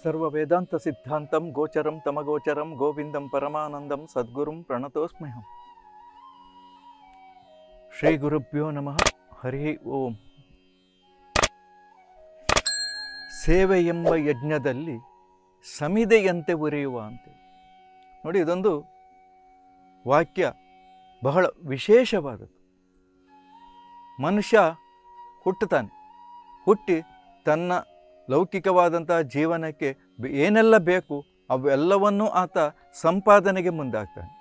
ಸರ್ವ ವೇದಾಂತ ಸಿದ್ಧಾಂತಂ ಗೋಚರಂ ತಮಗೋಚರಂ ಗೋವಿಂದಂ ಪರಮಾನಂದಂ ಸದ್ಗುರುಂ ಪ್ರಣತೋಸ್ಮ್ಯಹಂ ಶ್ರೀ ಗುರುಭ್ಯೋ ನಮಃ ಹರಿ ಓಂ ಸೇವೆ ಎಂಬ ಯಜ್ಞದಲ್ಲಿ ಸಮಿದೆಯಂತೆ ಉರಿಯುವ ಅಂತೇಳಿ ನೋಡಿ ಇದೊಂದು ವಾಕ್ಯ ಬಹಳ ವಿಶೇಷವಾದದ್ದು ಮನುಷ್ಯ ಹುಟ್ಟುತ್ತಾನೆ ಹುಟ್ಟಿ ತನ್ನ ಲೌಕಿಕವಾದಂತಹ ಜೀವನಕ್ಕೆ ಬೆ- ಏನೆಲ್ಲ ಬೇಕು ಅವೆಲ್ಲವನ್ನೂ ಆತ ಸಂಪಾದನೆಗೆ ಮುಂದಾಗ್ತಾನೆ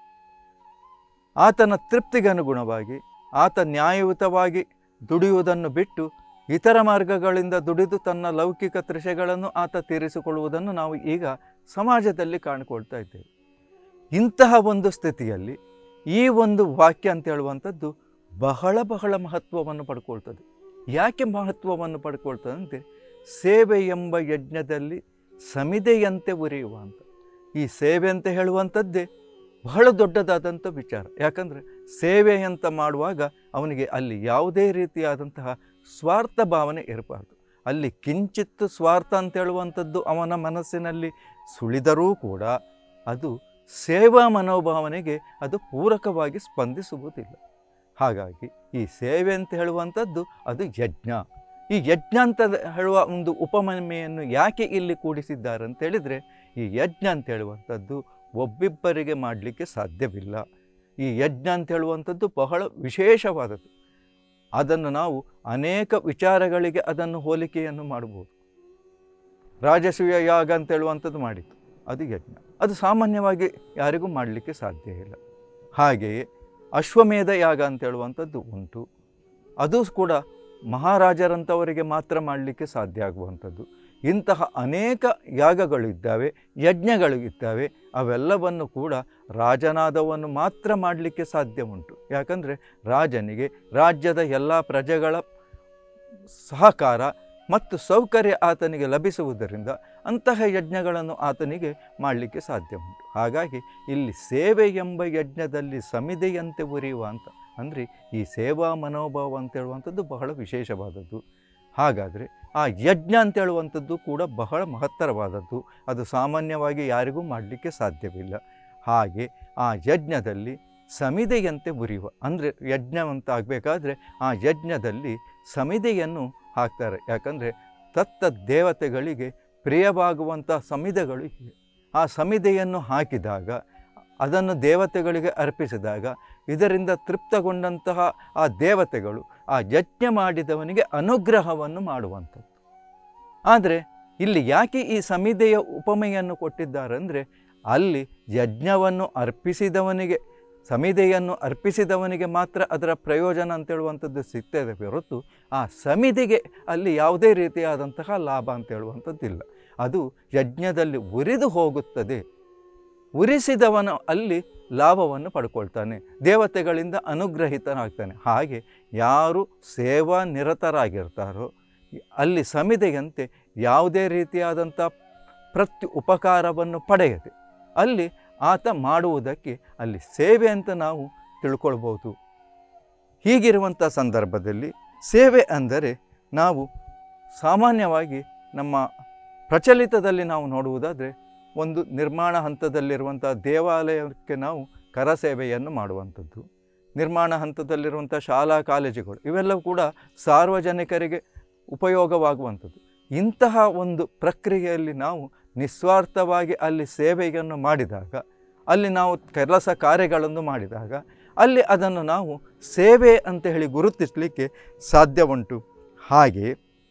ಆತನ ತೃಪ್ತಿಗೆ ಅನುಗುಣವಾಗಿ ಆತ ನ್ಯಾಯಯುತವಾಗಿ ದುಡಿಯುವುದನ್ನು ಬಿಟ್ಟು ಇತರ ಮಾರ್ಗಗಳಿಂದ ದುಡಿದು ತನ್ನ ಲೌಕಿಕ ತೃಷೆಗಳನ್ನು ಆತ ತೀರಿಸಿಕೊಳ್ಳುವುದನ್ನು ನಾವು ಈಗ ಸಮಾಜದಲ್ಲಿ ಕಾಣಿಕೊಳ್ತಾ ಇದ್ದೇವೆ ಇಂತಹ ಒಂದು ಸ್ಥಿತಿಯಲ್ಲಿ ಈ ಒಂದು ವಾಕ್ಯ ಅಂತ ಹೇಳುವಂಥದ್ದು ಬಹಳ ಬಹಳ ಮಹತ್ವವನ್ನು ಪಡ್ಕೊಳ್ತದೆ ಯಾಕೆ ಮಹತ್ವವನ್ನು ಪಡ್ಕೊಳ್ತದೆ ಅಂದರೆ ಸೇವೆ ಎಂಬ ಯಜ್ಞದಲ್ಲಿ ಸಮಿದೆಯಂತೆ ಉರಿಯುವ ಅಂತ ಈ ಸೇವೆ ಅಂತ ಹೇಳುವಂಥದ್ದೇ ಬಹಳ ದೊಡ್ಡದಾದಂಥ ವಿಚಾರ ಯಾಕಂದರೆ ಸೇವೆ ಅಂತ ಮಾಡುವಾಗ ಅವನಿಗೆ ಅಲ್ಲಿ ಯಾವುದೇ ರೀತಿಯಾದಂತಹ ಸ್ವಾರ್ಥ ಭಾವನೆ ಇರಬಾರ್ದು ಅಲ್ಲಿ ಕಿಂಚಿತ್ತು ಸ್ವಾರ್ಥ ಅಂತ ಹೇಳುವಂಥದ್ದು ಅವನ ಮನಸ್ಸಿನಲ್ಲಿ ಸುಳಿದರೂ ಕೂಡ ಅದು ಸೇವಾ ಮನೋಭಾವನೆಗೆ ಅದು ಪೂರಕವಾಗಿ ಸ್ಪಂದಿಸುವುದಿಲ್ಲ ಹಾಗಾಗಿ ಈ ಸೇವೆ ಅಂತ ಹೇಳುವಂಥದ್ದು ಅದು ಯಜ್ಞ ಈ ಯಜ್ಞ ಅಂತ ಹೇಳುವ ಒಂದು ಉಪಮನ್ಮೆಯನ್ನು ಯಾಕೆ ಇಲ್ಲಿ ಕೂಡಿಸಿದ್ದಾರೆ ಅಂತ ಹೇಳಿದರೆ ಈ ಯಜ್ಞ ಅಂತ ಹೇಳುವಂಥದ್ದು ಒಬ್ಬಿಬ್ಬರಿಗೆ ಮಾಡಲಿಕ್ಕೆ ಸಾಧ್ಯವಿಲ್ಲ ಈ ಯಜ್ಞ ಅಂತ ಹೇಳುವಂಥದ್ದು ಬಹಳ ವಿಶೇಷವಾದದ್ದು ಅದನ್ನು ನಾವು ಅನೇಕ ವಿಚಾರಗಳಿಗೆ ಅದನ್ನು ಹೋಲಿಕೆಯನ್ನು ಮಾಡ್ಬೋದು ರಾಜಸೂಯ ಯಾಗ ಅಂತ ಹೇಳುವಂಥದ್ದು ಮಾಡಿತ್ತು ಅದು ಯಜ್ಞ ಅದು ಸಾಮಾನ್ಯವಾಗಿ ಯಾರಿಗೂ ಮಾಡಲಿಕ್ಕೆ ಸಾಧ್ಯ ಇಲ್ಲ ಹಾಗೆಯೇ ಅಶ್ವಮೇಧ ಯಾಗ ಅಂತ ಹೇಳುವಂಥದ್ದು ಉಂಟು ಅದು ಕೂಡ ಮಹಾರಾಜರಂಥವರಿಗೆ ಮಾತ್ರ ಮಾಡಲಿಕ್ಕೆ ಸಾಧ್ಯ ಆಗುವಂಥದ್ದು ಇಂತಹ ಅನೇಕ ಯಾಗಗಳಿದ್ದಾವೆ ಯಜ್ಞಗಳು ಇದ್ದಾವೆ ಅವೆಲ್ಲವನ್ನು ಕೂಡ ರಾಜನಾದವನ್ನು ಮಾತ್ರ ಮಾಡಲಿಕ್ಕೆ ಸಾಧ್ಯ ಉಂಟು ಯಾಕಂದರೆ ರಾಜನಿಗೆ ರಾಜ್ಯದ ಎಲ್ಲ ಪ್ರಜೆಗಳ ಸಹಕಾರ ಮತ್ತು ಸೌಕರ್ಯ ಆತನಿಗೆ ಲಭಿಸುವುದರಿಂದ ಅಂತಹ ಯಜ್ಞಗಳನ್ನು ಆತನಿಗೆ ಮಾಡಲಿಕ್ಕೆ ಸಾಧ್ಯ ಉಂಟು ಹಾಗಾಗಿ ಇಲ್ಲಿ ಸೇವೆ ಎಂಬ ಯಜ್ಞದಲ್ಲಿ ಸಮಿದೆಯಂತೆ ಉರಿಯುವ ಅಂತ ಅಂದರೆ ಈ ಸೇವಾ ಮನೋಭಾವ ಅಂತ ಹೇಳುವಂಥದ್ದು ಬಹಳ ವಿಶೇಷವಾದದ್ದು ಹಾಗಾದರೆ ಆ ಯಜ್ಞ ಅಂತ ಹೇಳುವಂಥದ್ದು ಕೂಡ ಬಹಳ ಮಹತ್ತರವಾದದ್ದು ಅದು ಸಾಮಾನ್ಯವಾಗಿ ಯಾರಿಗೂ ಮಾಡಲಿಕ್ಕೆ ಸಾಧ್ಯವಿಲ್ಲ ಹಾಗೆ ಆ ಯಜ್ಞದಲ್ಲಿ ಸಮಿದೆಯಂತೆ ಉರಿಯುವ ಅಂದರೆ ಯಜ್ಞ ಅಂತ ಆಗಬೇಕಾದ್ರೆ ಆ ಯಜ್ಞದಲ್ಲಿ ಸಮಿದೆಯನ್ನು ಹಾಕ್ತಾರೆ ಯಾಕಂದರೆ ತತ್ತ ದೇವತೆಗಳಿಗೆ ಪ್ರಿಯವಾಗುವಂಥ ಸಮಿದೆಗಳು ಇವೆ ಆ ಸಮಿದೆಯನ್ನು ಹಾಕಿದಾಗ ಅದನ್ನು ದೇವತೆಗಳಿಗೆ ಅರ್ಪಿಸಿದಾಗ ಇದರಿಂದ ತೃಪ್ತಗೊಂಡಂತಹ ಆ ದೇವತೆಗಳು ಆ ಯಜ್ಞ ಮಾಡಿದವನಿಗೆ ಅನುಗ್ರಹವನ್ನು ಮಾಡುವಂಥದ್ದು ಆದರೆ ಇಲ್ಲಿ ಯಾಕೆ ಈ ಸಮಿದೆಯ ಉಪಮೆಯನ್ನು ಕೊಟ್ಟಿದ್ದಾರೆ ಅಂದರೆ ಅಲ್ಲಿ ಯಜ್ಞವನ್ನು ಅರ್ಪಿಸಿದವನಿಗೆ ಸಮಿದೆಯನ್ನು ಅರ್ಪಿಸಿದವನಿಗೆ ಮಾತ್ರ ಅದರ ಪ್ರಯೋಜನ ಅಂತ ಹೇಳುವಂಥದ್ದು ಸಿಗ್ತದೆ ಹೊರತು ಆ ಸಮಿತಿಗೆ ಅಲ್ಲಿ ಯಾವುದೇ ರೀತಿಯಾದಂತಹ ಲಾಭ ಅಂತ ಹೇಳುವಂಥದ್ದಿಲ್ಲ ಅದು ಯಜ್ಞದಲ್ಲಿ ಉರಿದು ಹೋಗುತ್ತದೆ ಉರಿಸಿದವನು ಅಲ್ಲಿ ಲಾಭವನ್ನು ಪಡ್ಕೊಳ್ತಾನೆ ದೇವತೆಗಳಿಂದ ಅನುಗ್ರಹಿತನಾಗ್ತಾನೆ ಹಾಗೆ ಯಾರು ಸೇವಾ ನಿರತರಾಗಿರ್ತಾರೋ ಅಲ್ಲಿ ಸಮಿದೆಯಂತೆ ಯಾವುದೇ ರೀತಿಯಾದಂಥ ಪ್ರತಿ ಉಪಕಾರವನ್ನು ಪಡೆಯದೆ ಅಲ್ಲಿ ಆತ ಮಾಡುವುದಕ್ಕೆ ಅಲ್ಲಿ ಸೇವೆ ಅಂತ ನಾವು ತಿಳ್ಕೊಳ್ಬೋದು ಹೀಗಿರುವಂಥ ಸಂದರ್ಭದಲ್ಲಿ ಸೇವೆ ಅಂದರೆ ನಾವು ಸಾಮಾನ್ಯವಾಗಿ ನಮ್ಮ ಪ್ರಚಲಿತದಲ್ಲಿ ನಾವು ನೋಡುವುದಾದರೆ ಒಂದು ನಿರ್ಮಾಣ ಹಂತದಲ್ಲಿರುವಂಥ ದೇವಾಲಯಕ್ಕೆ ನಾವು ಕರಸೇವೆಯನ್ನು ಮಾಡುವಂಥದ್ದು ನಿರ್ಮಾಣ ಹಂತದಲ್ಲಿರುವಂಥ ಶಾಲಾ ಕಾಲೇಜುಗಳು ಇವೆಲ್ಲವೂ ಕೂಡ ಸಾರ್ವಜನಿಕರಿಗೆ ಉಪಯೋಗವಾಗುವಂಥದ್ದು ಇಂತಹ ಒಂದು ಪ್ರಕ್ರಿಯೆಯಲ್ಲಿ ನಾವು ನಿಸ್ವಾರ್ಥವಾಗಿ ಅಲ್ಲಿ ಸೇವೆಯನ್ನು ಮಾಡಿದಾಗ ಅಲ್ಲಿ ನಾವು ಕೆಲಸ ಕಾರ್ಯಗಳನ್ನು ಮಾಡಿದಾಗ ಅಲ್ಲಿ ಅದನ್ನು ನಾವು ಸೇವೆ ಅಂತ ಹೇಳಿ ಗುರುತಿಸಲಿಕ್ಕೆ ಸಾಧ್ಯ ಉಂಟು ಹಾಗೆ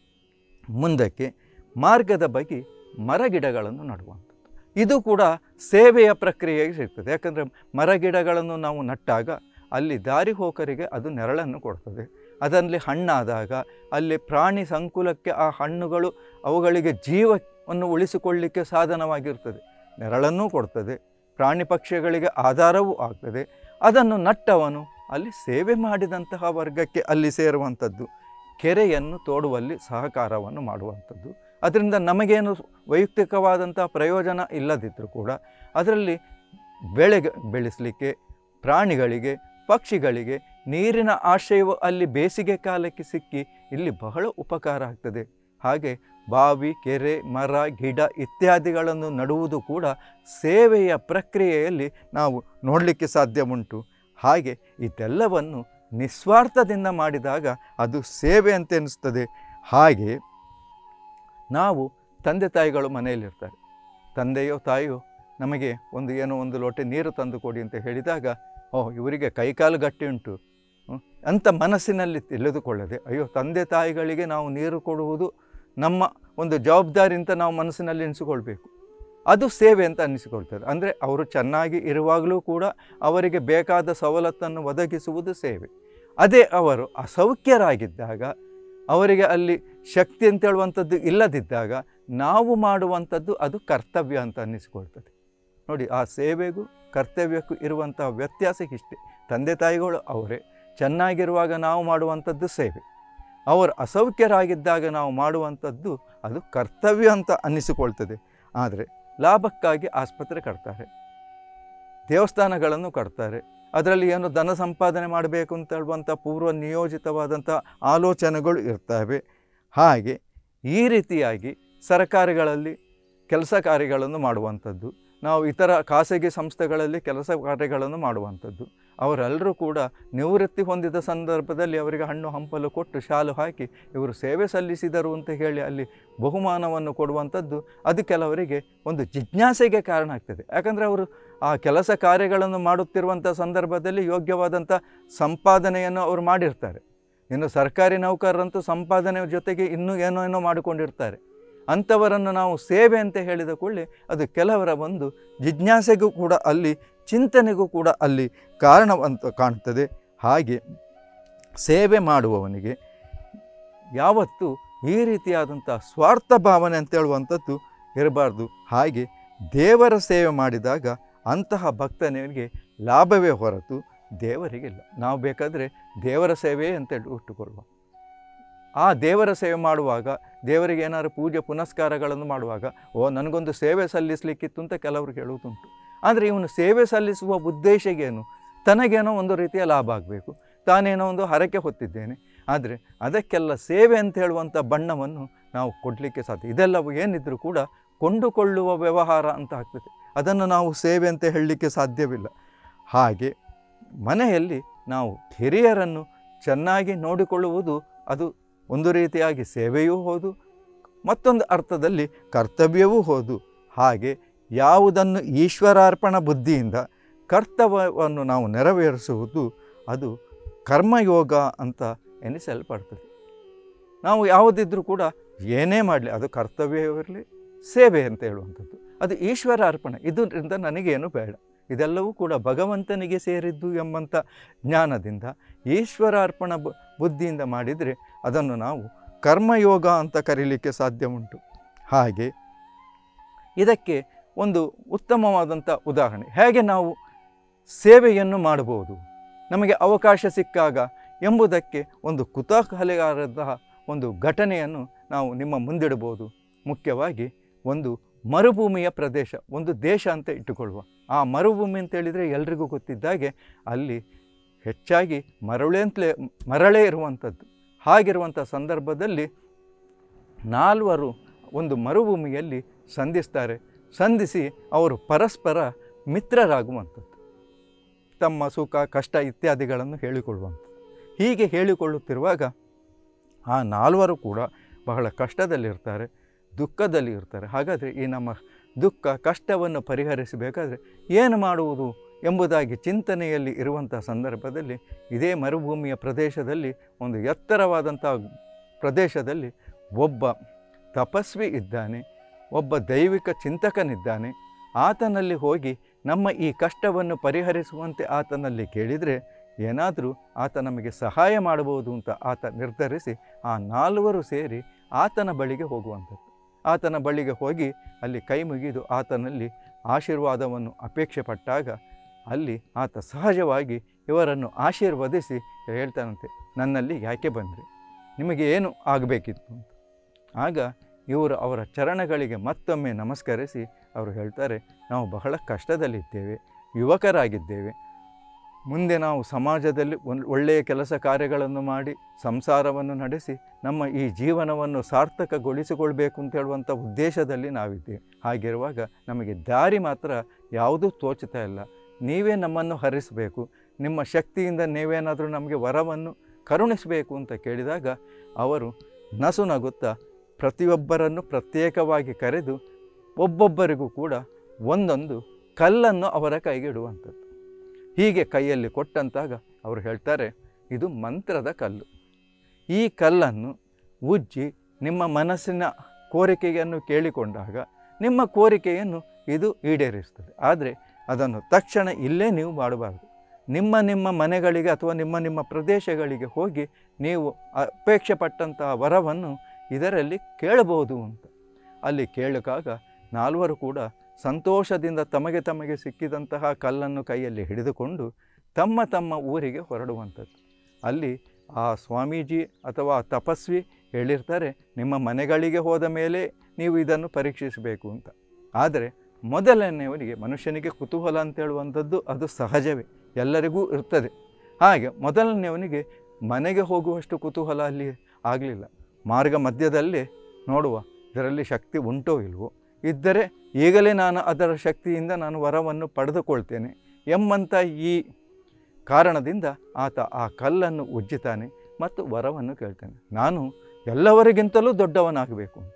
ಮುಂದಕ್ಕೆ ಮಾರ್ಗದ ಬಗ್ಗೆ ಮರಗಿಡಗಳನ್ನು ನಡುವಂಥದ್ದು ಇದು ಕೂಡ ಸೇವೆಯ ಪ್ರಕ್ರಿಯೆಗೆ ಸಿಗ್ತದೆ ಯಾಕಂದರೆ ಮರಗಿಡಗಳನ್ನು ನಾವು ನಟ್ಟಾಗ ಅಲ್ಲಿ ದಾರಿ ಹೋಕರಿಗೆ ಅದು ನೆರಳನ್ನು ಕೊಡ್ತದೆ ಅದರಲ್ಲಿ ಹಣ್ಣಾದಾಗ ಅಲ್ಲಿ ಪ್ರಾಣಿ ಸಂಕುಲಕ್ಕೆ ಆ ಹಣ್ಣುಗಳು ಅವುಗಳಿಗೆ ಜೀವವನ್ನು ಉಳಿಸಿಕೊಳ್ಳಿಕ್ಕೆ ಸಾಧನವಾಗಿರ್ತದೆ ನೆರಳನ್ನೂ ಕೊಡ್ತದೆ ಪ್ರಾಣಿ ಪಕ್ಷಿಗಳಿಗೆ ಆಧಾರವೂ ಆಗ್ತದೆ ಅದನ್ನು ನಟ್ಟವನು ಅಲ್ಲಿ ಸೇವೆ ಮಾಡಿದಂತಹ ವರ್ಗಕ್ಕೆ ಅಲ್ಲಿ ಸೇರುವಂಥದ್ದು ಕೆರೆಯನ್ನು ತೋಡುವಲ್ಲಿ ಸಹಕಾರವನ್ನು ಮಾಡುವಂಥದ್ದು ಅದರಿಂದ ನಮಗೇನು ವೈಯಕ್ತಿಕವಾದಂಥ ಪ್ರಯೋಜನ ಇಲ್ಲದಿದ್ದರೂ ಕೂಡ ಅದರಲ್ಲಿ ಬೆಳೆ ಬೆಳೆಸಲಿಕ್ಕೆ ಪ್ರಾಣಿಗಳಿಗೆ ಪಕ್ಷಿಗಳಿಗೆ ನೀರಿನ ಆಶ್ರಯವು ಅಲ್ಲಿ ಬೇಸಿಗೆ ಕಾಲಕ್ಕೆ ಸಿಕ್ಕಿ ಇಲ್ಲಿ ಬಹಳ ಉಪಕಾರ ಆಗ್ತದೆ ಹಾಗೆ ಬಾವಿ ಕೆರೆ ಮರ ಗಿಡ ಇತ್ಯಾದಿಗಳನ್ನು ನಡುವುದು ಕೂಡ ಸೇವೆಯ ಪ್ರಕ್ರಿಯೆಯಲ್ಲಿ ನಾವು ನೋಡಲಿಕ್ಕೆ ಸಾಧ್ಯ ಉಂಟು ಹಾಗೆ ಇದೆಲ್ಲವನ್ನು ನಿಸ್ವಾರ್ಥದಿಂದ ಮಾಡಿದಾಗ ಅದು ಸೇವೆ ಅಂತ ಎನಿಸ್ತದೆ ಹಾಗೆ ನಾವು ತಂದೆ ತಾಯಿಗಳು ಮನೆಯಲ್ಲಿರ್ತಾರೆ ತಂದೆಯೋ ತಾಯಿಯೋ ನಮಗೆ ಒಂದು ಏನೋ ಒಂದು ಲೋಟೆ ನೀರು ತಂದು ಕೊಡಿ ಅಂತ ಹೇಳಿದಾಗ ಓಹ್ ಇವರಿಗೆ ಕೈಕಾಲು ಗಟ್ಟಿ ಉಂಟು ಹ್ಮ್, ಅಂತ ಮನಸ್ಸಿನಲ್ಲಿ ತಿಳಿದುಕೊಳ್ಳದೆ ಅಯ್ಯೋ ತಂದೆ ತಾಯಿಗಳಿಗೆ ನಾವು ನೀರು ಕೊಡುವುದು ನಮ್ಮ ಒಂದು ಜವಾಬ್ದಾರಿ ಅಂತ ನಾವು ಮನಸ್ಸಿನಲ್ಲಿ ಎನಿಸಿಕೊಳ್ಬೇಕು ಅದು ಸೇವೆ ಅಂತ ಅನ್ನಿಸಿಕೊಳ್ತದೆ ಅಂದರೆ ಅವರು ಚೆನ್ನಾಗಿ ಇರುವಾಗಲೂ ಕೂಡ ಅವರಿಗೆ ಬೇಕಾದ ಸವಲತ್ತನ್ನು ಒದಗಿಸುವುದು ಸೇವೆ ಅದೇ ಅವರು ಅಸೌಖ್ಯರಾಗಿದ್ದಾಗ ಅವರಿಗೆ ಅಲ್ಲಿ ಶಕ್ತಿ ಅಂತ ಹೇಳುವಂಥದ್ದು ಇಲ್ಲದಿದ್ದಾಗ ನಾವು ಮಾಡುವಂಥದ್ದು ಅದು ಕರ್ತವ್ಯ ಅಂತ ಅನ್ನಿಸಿಕೊಳ್ತದೆ ನೋಡಿ ಆ ಸೇವೆಗೂ ಕರ್ತವ್ಯಕ್ಕೂ ಇರುವಂತಹ ವ್ಯತ್ಯಾಸ ಇಷ್ಟೇ ತಂದೆ ತಾಯಿಗಳು ಅವರೇ ಚೆನ್ನಾಗಿರುವಾಗ ನಾವು ಮಾಡುವಂಥದ್ದು ಸೇವೆ ಅವರು ಅಸೌಖ್ಯರಾಗಿದ್ದಾಗ ನಾವು ಮಾಡುವಂಥದ್ದು ಅದು ಕರ್ತವ್ಯ ಅಂತ ಅನ್ನಿಸಿಕೊಳ್ತದೆ ಆದರೆ ಲಾಭಕ್ಕಾಗಿ ಆಸ್ಪತ್ರೆ ಕಟ್ತಾರೆ ದೇವಸ್ಥಾನಗಳನ್ನು ಕಟ್ತಾರೆ ಅದರಲ್ಲಿ ಏನು ಧನ ಸಂಪಾದನೆ ಮಾಡಬೇಕು ಅಂತ ಹೇಳುವಂಥ ಪೂರ್ವ ನಿಯೋಜಿತವಾದಂಥ ಆಲೋಚನೆಗಳು ಇರ್ತವೆ ಹಾಗೆ ಈ ರೀತಿಯಾಗಿ ಸರ್ಕಾರಗಳಲ್ಲಿ ಕೆಲಸ ಕಾರ್ಯಗಳನ್ನು ಮಾಡುವಂಥದ್ದು ನಾವು ಇತರ ಖಾಸಗಿ ಸಂಸ್ಥೆಗಳಲ್ಲಿ ಕೆಲಸ ಕಾರ್ಯಗಳನ್ನು ಮಾಡುವಂಥದ್ದು ಅವರೆಲ್ಲರೂ ಕೂಡ ನಿವೃತ್ತಿ ಹೊಂದಿದ ಸಂದರ್ಭದಲ್ಲಿ ಅವರಿಗೆ ಹಣ್ಣು ಹಂಪಲು ಕೊಟ್ಟು ಶಾಲು ಹಾಕಿ ಇವರು ಸೇವೆ ಸಲ್ಲಿಸಿದರು ಅಂತ ಹೇಳಿ ಅಲ್ಲಿ ಬಹುಮಾನವನ್ನು ಕೊಡುವಂಥದ್ದು ಅದು ಕೆಲವರಿಗೆ ಒಂದು ಜಿಜ್ಞಾಸೆಗೆ ಕಾರಣ ಆಗ್ತದೆ ಯಾಕಂದರೆ ಅವರು ಆ ಕೆಲಸ ಕಾರ್ಯಗಳನ್ನು ಮಾಡುತ್ತಿರುವಂಥ ಸಂದರ್ಭದಲ್ಲಿ ಯೋಗ್ಯವಾದಂಥ ಸಂಪಾದನೆಯನ್ನು ಅವರು ಮಾಡಿರ್ತಾರೆ ಇನ್ನು ಸರ್ಕಾರಿ ನೌಕರರಂತೂ ಸಂಪಾದನೆ ಜೊತೆಗೆ ಇನ್ನೂ ಏನೋ ಏನೋ ಮಾಡಿಕೊಂಡಿರ್ತಾರೆ ಅಂಥವರನ್ನು ನಾವು ಸೇವೆ ಅಂತ ಹೇಳಿದ ಕೂಡಲೇ ಅದು ಕೆಲವರ ಒಂದು ಜಿಜ್ಞಾಸೆಗೂ ಕೂಡ ಅಲ್ಲಿ ಚಿಂತನೆಗೂ ಕೂಡ ಅಲ್ಲಿ ಕಾರಣವಂತ ಕಾಣ್ತದೆ ಹಾಗೆ ಸೇವೆ ಮಾಡುವವನಿಗೆ ಯಾವತ್ತೂ ಈ ರೀತಿಯಾದಂಥ ಸ್ವಾರ್ಥ ಭಾವನೆ ಅಂತ ಹೇಳುವಂಥದ್ದು ಇರಬಾರ್ದು ಹಾಗೆ ದೇವರ ಸೇವೆ ಮಾಡಿದಾಗ ಅಂತಹ ಭಕ್ತನಿಗೆ ಲಾಭವೇ ಹೊರತು ದೇವರಿಗಿಲ್ಲ ನಾವು ಬೇಕಾದರೆ ದೇವರ ಸೇವೆಯೇ ಅಂತ ಹೇಳಿ ಇಟ್ಟುಕೊಳ್ಳುವ ಆ ದೇವರ ಸೇವೆ ಮಾಡುವಾಗ ದೇವರಿಗೆ ಏನಾದ್ರು ಪೂಜೆ ಪುನಸ್ಕಾರಗಳನ್ನು ಮಾಡುವಾಗ ಓ ನನಗೊಂದು ಸೇವೆ ಸಲ್ಲಿಸಲಿಕ್ಕಿತ್ತು ಅಂತ ಕೆಲವರು ಹೇಳುವುದುಂಟು ಆದರೆ ಇವನು ಸೇವೆ ಸಲ್ಲಿಸುವ ಉದ್ದೇಶಗೇನು ತನಗೇನೋ ಒಂದು ರೀತಿಯ ಲಾಭ ಆಗಬೇಕು ತಾನೇನೋ ಒಂದು ಹರಕೆ ಹೊತ್ತಿದ್ದೇನೆ ಆದರೆ ಅದಕ್ಕೆಲ್ಲ ಸೇವೆ ಅಂತ ಹೇಳುವಂಥ ಬಣ್ಣವನ್ನು ನಾವು ಕೊಡಲಿಕ್ಕೆ ಸಾಧ್ಯ ಇದೆಲ್ಲವೂ ಏನಿದ್ರೂ ಕೂಡ ಕೊಂಡುಕೊಳ್ಳುವ ವ್ಯವಹಾರ ಅಂತ ಆಗ್ತದೆ ಅದನ್ನು ನಾವು ಸೇವೆ ಅಂತ ಹೇಳಲಿಕ್ಕೆ ಸಾಧ್ಯವಿಲ್ಲ ಹಾಗೆ ಮನೆಯಲ್ಲಿ ನಾವು ಹಿರಿಯರನ್ನು ಚೆನ್ನಾಗಿ ನೋಡಿಕೊಳ್ಳುವುದು ಅದು ಒಂದು ರೀತಿಯಾಗಿ ಸೇವೆಯೂ ಹೌದು ಮತ್ತೊಂದು ಅರ್ಥದಲ್ಲಿ ಕರ್ತವ್ಯವೂ ಹೌದು ಹಾಗೆ ಯಾವುದನ್ನು ಈಶ್ವರಾರ್ಪಣ ಬುದ್ಧಿಯಿಂದ ಕರ್ತವ್ಯವನ್ನು ನಾವು ನೆರವೇರಿಸುವುದು ಅದು ಕರ್ಮಯೋಗ ಅಂತ ಎನಿಸಲ್ಪಡ್ತದೆ ನಾವು ಯಾವುದಿದ್ರೂ ಕೂಡ ಏನೇ ಮಾಡಲಿ ಅದು ಕರ್ತವ್ಯವಿರಲಿ ಸೇವೆ ಅಂತ ಹೇಳುವಂಥದ್ದು ಅದು ಈಶ್ವರ ಅರ್ಪಣೆ ಇದರಿಂದ ನನಗೇನು ಬೇಡ ಇದೆಲ್ಲವೂ ಕೂಡ ಭಗವಂತನಿಗೆ ಸೇರಿದ್ದು ಎಂಬಂಥ ಜ್ಞಾನದಿಂದ ಈಶ್ವರ ಅರ್ಪಣ ಬು ಬುದ್ಧಿಯಿಂದ ಮಾಡಿದರೆ ಅದನ್ನು ನಾವು ಕರ್ಮಯೋಗ ಅಂತ ಕರೀಲಿಕ್ಕೆ ಸಾಧ್ಯ ಉಂಟು ಹಾಗೆ ಇದಕ್ಕೆ ಒಂದು ಉತ್ತಮವಾದಂಥ ಉದಾಹರಣೆ ಹೇಗೆ ನಾವು ಸೇವೆಯನ್ನು ಮಾಡಬಹುದು ನಮಗೆ ಅವಕಾಶ ಸಿಕ್ಕಾಗ ಎಂಬುದಕ್ಕೆ ಒಂದು ಕುತೂಹಲಗಾರದ ಒಂದು ಘಟನೆಯನ್ನು ನಾವು ನಿಮ್ಮ ಮುಂದಿಡಬಹುದು ಮುಖ್ಯವಾಗಿ ಒಂದು ಮರುಭೂಮಿಯ ಪ್ರದೇಶ ಒಂದು ದೇಶ ಅಂತ ಇಟ್ಟುಕೊಳ್ಳುವ ಆ ಮರುಭೂಮಿ ಅಂತೇಳಿದರೆ ಎಲ್ರಿಗೂ ಗೊತ್ತಿದ್ದಾಗೆ ಅಲ್ಲಿ ಹೆಚ್ಚಾಗಿ ಮರಳೆ ಅಂತಲೇ ಮರಳೇ ಇರುವಂಥದ್ದು ಹಾಗಿರುವಂಥ ಸಂದರ್ಭದಲ್ಲಿ ನಾಲ್ವರು ಒಂದು ಮರುಭೂಮಿಯಲ್ಲಿ ಸಂಧಿಸ್ತಾರೆ ಸಂಧಿಸಿ ಅವರು ಪರಸ್ಪರ ಮಿತ್ರರಾಗುವಂಥದ್ದು ತಮ್ಮ ಸುಖ ಕಷ್ಟ ಇತ್ಯಾದಿಗಳನ್ನು ಹೇಳಿಕೊಳ್ಳುವಂಥದ್ದು ಹೀಗೆ ಹೇಳಿಕೊಳ್ಳುತ್ತಿರುವಾಗ ಆ ನಾಲ್ವರು ಕೂಡ ಬಹಳ ಕಷ್ಟದಲ್ಲಿರ್ತಾರೆ ದುಃಖದಲ್ಲಿ ಇರ್ತಾರೆ ಹಾಗಾದರೆ ಈ ನಮ್ಮ ದುಃಖ ಕಷ್ಟವನ್ನು ಪರಿಹರಿಸಬೇಕಾದ್ರೆ ಏನು ಮಾಡುವುದು ಎಂಬುದಾಗಿ ಚಿಂತನೆಯಲ್ಲಿ ಇರುವಂಥ ಸಂದರ್ಭದಲ್ಲಿ ಇದೇ ಮರುಭೂಮಿಯ ಪ್ರದೇಶದಲ್ಲಿ ಒಂದು ಎತ್ತರವಾದಂಥ ಪ್ರದೇಶದಲ್ಲಿ ಒಬ್ಬ ತಪಸ್ವಿ ಇದ್ದಾನೆ ಒಬ್ಬ ದೈವಿಕ ಚಿಂತಕನಿದ್ದಾನೆ ಆತನಲ್ಲಿ ಹೋಗಿ ನಮ್ಮ ಈ ಕಷ್ಟವನ್ನು ಪರಿಹರಿಸುವಂತೆ ಆತನಲ್ಲಿ ಕೇಳಿದರೆ ಏನಾದರೂ ಆತ ನಮಗೆ ಸಹಾಯ ಮಾಡಬಹುದು ಅಂತ ಆತ ನಿರ್ಧರಿಸಿ ಆ ನಾಲ್ವರು ಸೇರಿ ಆತನ ಬಳಿಗೆ ಹೋಗುವಂಥದ್ದು ಆತನ ಬಳಿಗೆ ಹೋಗಿ ಅಲ್ಲಿ ಕೈ ಮುಗಿದು ಆತನಲ್ಲಿ ಆಶೀರ್ವಾದವನ್ನು ಅಪೇಕ್ಷೆ ಪಟ್ಟಾಗ ಅಲ್ಲಿ ಆತ ಸಹಜವಾಗಿ ಇವರನ್ನು ಆಶೀರ್ವದಿಸಿ ಹೇಳ್ತಾನಂತೆ ನನ್ನಲ್ಲಿ ಯಾಕೆ ಬಂದ್ರಿ ನಿಮಗೆ ಏನು ಆಗಬೇಕಿತ್ತು ಅಂತ ಆಗ ಇವರು ಅವರ ಚರಣಗಳಿಗೆ ಮತ್ತೊಮ್ಮೆ ನಮಸ್ಕರಿಸಿ ಅವರು ಹೇಳ್ತಾರೆ ನಾವು ಬಹಳ ಕಷ್ಟದಲ್ಲಿದ್ದೇವೆ ಯುವಕರಾಗಿದ್ದೇವೆ ಮುಂದೆ ನಾವು ಸಮಾಜದಲ್ಲಿ ಒಂದು ಒಳ್ಳೆಯ ಕೆಲಸ ಕಾರ್ಯಗಳನ್ನು ಮಾಡಿ ಸಂಸಾರವನ್ನು ನಡೆಸಿ ನಮ್ಮ ಈ ಜೀವನವನ್ನು ಸಾರ್ಥಕಗೊಳಿಸಿಕೊಳ್ಬೇಕು ಅಂತ ಹೇಳುವಂಥ ಉದ್ದೇಶದಲ್ಲಿ ನಾವಿದ್ದೇವೆ ಹಾಗಿರುವಾಗ ನಮಗೆ ದಾರಿ ಮಾತ್ರ ಯಾವುದೂ ತೋಚುತ್ತಾ ಇಲ್ಲ ನೀವೇ ನಮ್ಮನ್ನು ಹರಿಸಬೇಕು ನಿಮ್ಮ ಶಕ್ತಿಯಿಂದ ನೀವೇನಾದರೂ ನಮಗೆ ವರವನ್ನು ಕರುಣಿಸಬೇಕು ಅಂತ ಕೇಳಿದಾಗ ಅವರು ನಸು ನಗುತ್ತಾ ಪ್ರತಿಯೊಬ್ಬರನ್ನು ಪ್ರತ್ಯೇಕವಾಗಿ ಕರೆದು ಒಬ್ಬೊಬ್ಬರಿಗೂ ಕೂಡ ಒಂದೊಂದು ಕಲ್ಲನ್ನು ಅವರ ಕೈಗಿಡುವಂಥದ್ದು ಹೀಗೆ ಕೈಯಲ್ಲಿ ಕೊಟ್ಟಂತಾಗ ಅವರು ಹೇಳ್ತಾರೆ ಇದು ಮಂತ್ರದ ಕಲ್ಲು ಈ ಕಲ್ಲನ್ನು ಉಜ್ಜಿ ನಿಮ್ಮ ಮನಸ್ಸಿನ ಕೋರಿಕೆಯನ್ನು ಕೇಳಿಕೊಂಡಾಗ ನಿಮ್ಮ ಕೋರಿಕೆಯನ್ನು ಇದು ಈಡೇರಿಸ್ತದೆ ಆದರೆ ಅದನ್ನು ತಕ್ಷಣ ಇಲ್ಲೇ ನೀವು ಮಾಡಬಾರ್ದು ನಿಮ್ಮ ನಿಮ್ಮ ಮನೆಗಳಿಗೆ ಅಥವಾ ನಿಮ್ಮ ನಿಮ್ಮ ಪ್ರದೇಶಗಳಿಗೆ ಹೋಗಿ ನೀವು ಅಪೇಕ್ಷೆ ಪಟ್ಟಂತಹ ವರವನ್ನು ಇದರಲ್ಲಿ ಕೇಳಬಹುದು ಅಂತ ಅಲ್ಲಿ ಕೇಳಕಾಗ ನಾಲ್ವರು ಕೂಡ ಸಂತೋಷದಿಂದ ತಮಗೆ ತಮಗೆ ಸಿಕ್ಕಿದಂತಹ ಕಲ್ಲನ್ನು ಕೈಯಲ್ಲಿ ಹಿಡಿದುಕೊಂಡು ತಮ್ಮ ತಮ್ಮ ಊರಿಗೆ ಹೊರಡುವಂಥದ್ದು ಅಲ್ಲಿ ಆ ಸ್ವಾಮೀಜಿ ಅಥವಾ ಆ ತಪಸ್ವಿ ಹೇಳಿರ್ತಾರೆ ನಿಮ್ಮ ಮನೆಗಳಿಗೆ ಹೋದ ಮೇಲೆ ನೀವು ಇದನ್ನು ಪರೀಕ್ಷಿಸಬೇಕು ಅಂತ ಆದರೆ ಮೊದಲನೆಯವನಿಗೆ ಮನುಷ್ಯನಿಗೆ ಕುತೂಹಲ ಅಂತ ಹೇಳುವಂಥದ್ದು ಅದು ಸಹಜವೇ ಎಲ್ಲರಿಗೂ ಇರ್ತದೆ ಹಾಗೆ ಮೊದಲನೆಯವನಿಗೆ ಮನೆಗೆ ಹೋಗುವಷ್ಟು ಕುತೂಹಲ ಅಲ್ಲಿ ಆಗಲಿಲ್ಲ ಮಾರ್ಗ ಮಧ್ಯದಲ್ಲೇ ನೋಡುವ ಇದರಲ್ಲಿ ಶಕ್ತಿ ಉಂಟೋ ಇಲ್ವೋ ಇದ್ದರೆ ಈಗಲೇ ನಾನು ಅದರ ಶಕ್ತಿಯಿಂದ ನಾನು ವರವನ್ನು ಪಡೆದುಕೊಳ್ತೇನೆ ಎಂಬಂಥ ಈ ಕಾರಣದಿಂದ ಆತ ಆ ಕಲ್ಲನ್ನು ಉಜ್ಜುತ್ತಾನೆ ಮತ್ತು ವರವನ್ನು ಕೇಳ್ತಾನೆ ನಾನು ಎಲ್ಲವರಿಗಿಂತಲೂ ದೊಡ್ಡವನಾಗಬೇಕು ಅಂತ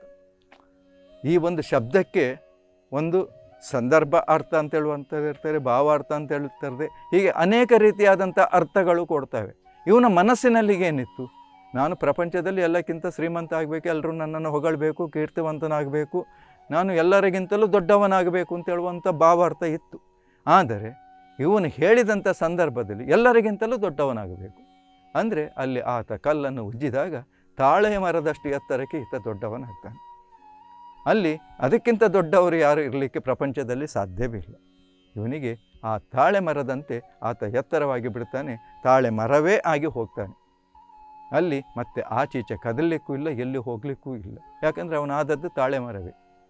ಈ ಒಂದು ಶಬ್ದಕ್ಕೆ ಒಂದು ಸಂದರ್ಭ ಅರ್ಥ ಅಂತ ಹೇಳುವಂಥದ್ದು ಇರ್ತಾರೆ ಭಾವಾರ್ಥ ಅಂತ ಹೇಳ್ತಾರೆ ಹೀಗೆ ಅನೇಕ ರೀತಿಯಾದಂಥ ಅರ್ಥಗಳು ಕೊಡ್ತವೆ ಇವನ ಮನಸ್ಸಿನಲ್ಲಿ ಏನಿತ್ತು ನಾನು ಪ್ರಪಂಚದಲ್ಲಿ ಎಲ್ಲಕ್ಕಿಂತ ಶ್ರೀಮಂತ ಆಗಬೇಕು ಎಲ್ಲರೂ ನನ್ನನ್ನು ಹೊಗಳಬೇಕು ಕೀರ್ತಿವಂತನಾಗಬೇಕು ನಾನು ಎಲ್ಲರಿಗಿಂತಲೂ ದೊಡ್ಡವನಾಗಬೇಕು ಅಂತ ಹೇಳುವಂಥ ಭಾವಾರ್ಥ ಇತ್ತು ಆದರೆ ಇವನು ಹೇಳಿದಂಥ ಸಂದರ್ಭದಲ್ಲಿ ಎಲ್ಲರಿಗಿಂತಲೂ ದೊಡ್ಡವನಾಗಬೇಕು ಅಂದರೆ ಅಲ್ಲಿ ಆತ ಕಲ್ಲನ್ನು ಉಜ್ಜಿದಾಗ ತಾಳೆ ಮರದಷ್ಟು ಎತ್ತರಕ್ಕೆ ಈತ ದೊಡ್ಡವನಾಗ್ತಾನೆ ಅಲ್ಲಿ ಅದಕ್ಕಿಂತ ದೊಡ್ಡವರು ಯಾರು ಇರಲಿಕ್ಕೆ ಪ್ರಪಂಚದಲ್ಲಿ ಸಾಧ್ಯವಿಲ್ಲ ಇವನಿಗೆ ಆ ತಾಳೆ ಮರದಂತೆ ಆತ ಎತ್ತರವಾಗಿ ಬಿಡ್ತಾನೆ ತಾಳೆ ಮರವೇ ಆಗಿ ಹೋಗ್ತಾನೆ ಅಲ್ಲಿ ಮತ್ತೆ ಆಚೀಚೆ ಕದಲಿಕ್ಕೂ ಇಲ್ಲ ಎಲ್ಲಿ ಹೋಗಲಿಕ್ಕೂ ಇಲ್ಲ ಯಾಕಂದರೆ ಅವನಾದದ್ದು ತಾಳೆ ಮರವೇ